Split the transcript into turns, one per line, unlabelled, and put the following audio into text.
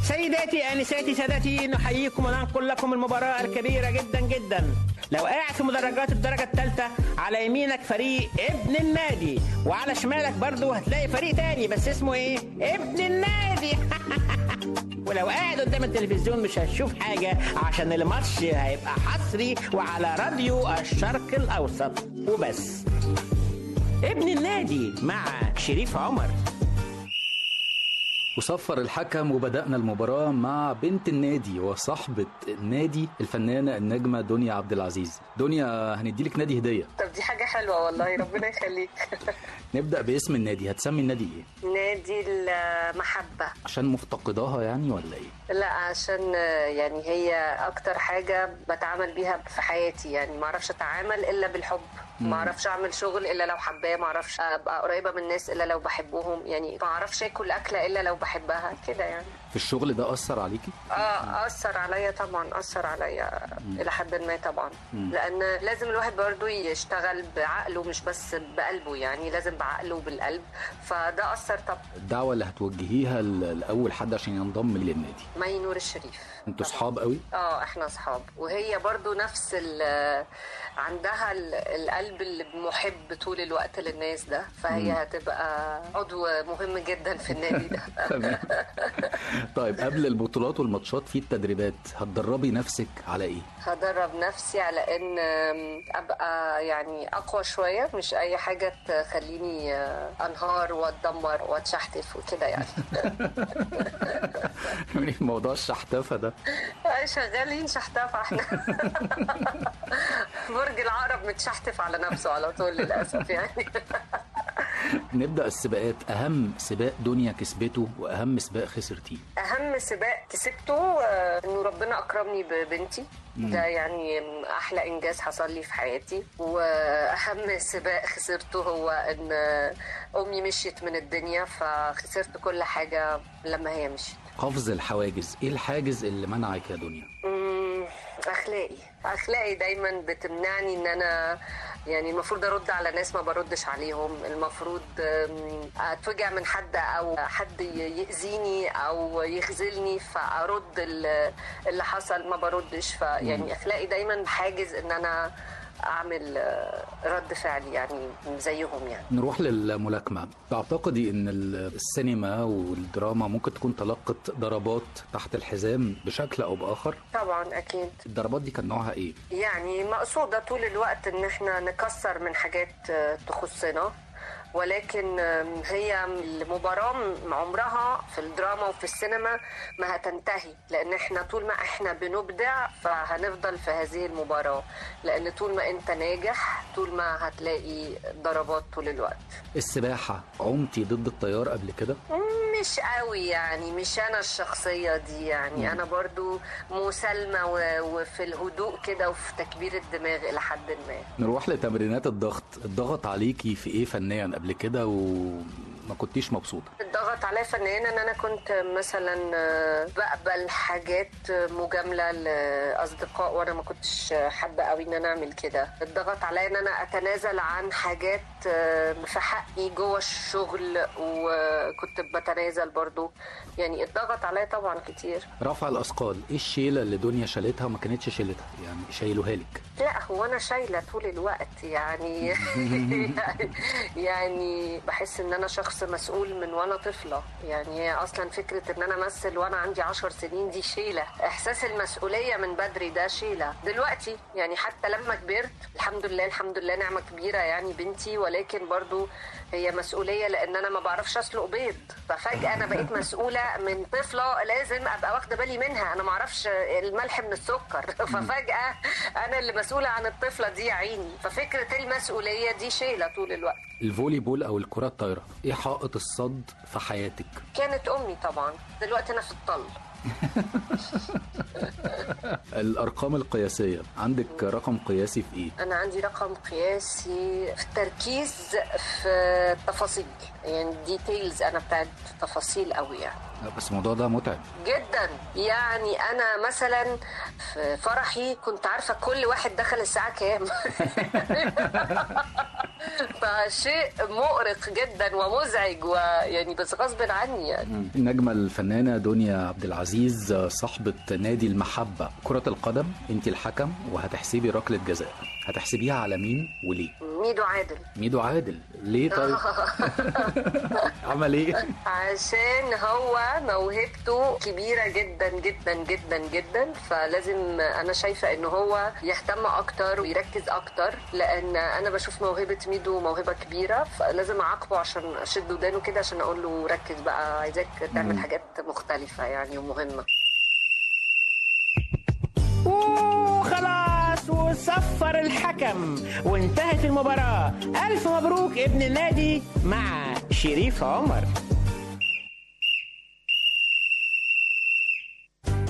سيداتي انساتي سادتي نحييكم وننقل لكم المباراه الكبيره جدا جدا لو قاعد في مدرجات الدرجه الثالثه على يمينك فريق ابن النادي وعلى شمالك برضو هتلاقي فريق تاني بس اسمه ايه ابن النادي ولو قاعد قدام التلفزيون مش هتشوف حاجه عشان الماتش هيبقى حصري وعلى راديو الشرق الاوسط وبس ابن النادي مع شريف عمر
وصفر الحكم وبدأنا المباراة مع بنت النادي وصاحبة النادي الفنانة النجمة دنيا عبد العزيز دنيا هنديلك نادي هدية
طب دي حاجة حلوة والله ربنا يخليك
نبدأ باسم النادي هتسمي النادي ايه؟
نادي المحبة
عشان مفتقداها يعني ولا ايه؟
لا عشان يعني هي أكتر حاجة بتعامل بيها في حياتي يعني ما أعرفش أتعامل إلا بالحب ما اعرفش اعمل شغل الا لو حباه ما اعرفش ابقى قريبه من الناس الا لو بحبهم يعني ما اعرفش اكل اكله الا لو بحبها كده يعني
في الشغل ده اثر عليكي
اه اثر عليا طبعا اثر عليا الى حد ما طبعا
مم.
لان لازم الواحد برضو يشتغل بعقله مش بس بقلبه يعني لازم بعقله وبالقلب فده اثر طبعا
الدعوة اللي هتوجهيها ل- لأول حد عشان ينضم للنادي
مي نور الشريف
انتوا صحاب قوي
اه احنا اصحاب وهي برضو نفس ال- عندها ال- القلب اللي محب طول الوقت للناس ده فهي
مم.
هتبقى عضو مهم جدا في النادي ده
تمام طيب قبل البطولات والماتشات في التدريبات هتدربي نفسك على ايه؟
هدرب نفسي على ان ابقى يعني اقوى شويه مش اي حاجه تخليني انهار واتدمر واتشحتف وكده يعني
من موضوع الشحتفة ده
شغالين شحتفه احنا برج العقرب متشحتف على نفسه على طول للاسف يعني
نبدأ السباقات أهم سباق دنيا كسبته وأهم سباق خسرتيه
اهم سباق كسبته آه، انه ربنا اكرمني ببنتي
مم.
ده يعني احلى انجاز حصل لي في حياتي واهم سباق خسرته هو ان امي مشيت من الدنيا فخسرت كل حاجه لما هي مشيت
قفز الحواجز ايه الحاجز اللي منعك يا دنيا؟
مم، اخلاقي اخلاقي دايما بتمنعني ان انا يعني المفروض ارد على ناس ما بردش عليهم المفروض أم، اتوجع من حد او حد ي- يأذيني او يخذلني فارد ال- اللي حصل ما بردش
مم.
فيعني اخلاقي دايما حاجز ان انا اعمل آه، رد فعل يعني زيهم يعني
نروح للملاكمة تعتقدي ان ال- السينما والدراما ممكن تكون تلقت ضربات تحت الحزام بشكل او بآخر
طبعا اكيد
الضربات دي كان نوعها ايه؟
يعني مقصودة طول الوقت ان احنا نكسر من حاجات آه، تخصنا ولكن آم، هي المباراة م- عمرها في الدراما وفي السينما ما هتنتهي لأن احنا طول ما احنا بنبدع فهنفضل في هذه المباراة لأن طول ما انت ناجح طول ما هتلاقي ضربات طول الوقت
السباحة عمتي ضد التيار قبل كده؟
مش قوي يعني مش انا الشخصيه دي يعني
مم.
انا برضو مسالمه و- وفي الهدوء كده وفي تكبير الدماغ الى حد ما
نروح لتمرينات الضغط الضغط عليكي في ايه فنيا قبل كده وما كنتيش مبسوطة
اتضغط عليا فنيا ان انا كنت مثلا آه، بقبل حاجات مجامله لاصدقاء وانا ما كنتش حابه قوي ان انا اعمل كده اتضغط عليا ان انا اتنازل عن حاجات آه، في حقي جوه الشغل وكنت بتنازل برضو يعني اتضغط عليا طبعا كتير
رفع الأثقال ايه الشيلة اللي دنيا شالتها وما كانتش شيلتها يعني شايلوها لك
لا هو انا شايله طول الوقت يعني يعني بحس ان انا شخص مسؤول من وانا طفله يعني هي اصلا فكره ان انا امثل وانا عندي عشر سنين دي شيله احساس المسؤوليه من بدري ده شيله دلوقتي يعني حتى لما كبرت الحمد لله الحمد لله نعمه كبيره يعني بنتي ولكن برضو هي مسؤوليه لان انا ما بعرفش اسلق بيض ففجاه انا بقيت مسؤوله من طفله لازم ابقى واخده بالي منها انا ما اعرفش الملح من السكر ففجاه انا اللي مسؤوله عن الطفله دي يا عيني ففكره المسؤوليه دي شيله طول الوقت
الفولي بول او الكرة الطايرة ايه حائط الصد في حياتك
كانت امي طبعا دلوقتي انا في الطل
الارقام القياسية عندك رقم قياسي في ايه
انا عندي رقم قياسي في التركيز في التفاصيل يعني ديتيلز انا بتاعت تفاصيل قوي يعني
لا، بس الموضوع ده متعب
جدا يعني انا مثلا في فرحي كنت عارفه كل واحد دخل الساعه كام فشيء مؤرق جدا ومزعج ويعني بس غصب عني يعني
النجمة الفنانة دنيا عبد العزيز صاحبة نادي المحبة كرة القدم انت الحكم وهتحسبي ركلة جزاء هتحسبيها على مين وليه
ميدو عادل
ميدو عادل ليه طيب عمل ايه
عشان هو موهبته كبيرة جدا جدا جدا جدا فلازم أنا شايفة إن هو يهتم أكتر ويركز أكتر لأن أنا بشوف موهبة ميدو موهبة كبيرة فلازم أعاقبه عشان أشد ودانه كده عشان أقول له ركز بقى عايزاك تعمل حاجات مختلفة يعني ومهمة
وخلاص وصفر الحكم وانتهت المباراة ألف مبروك ابن النادي مع شريف عمر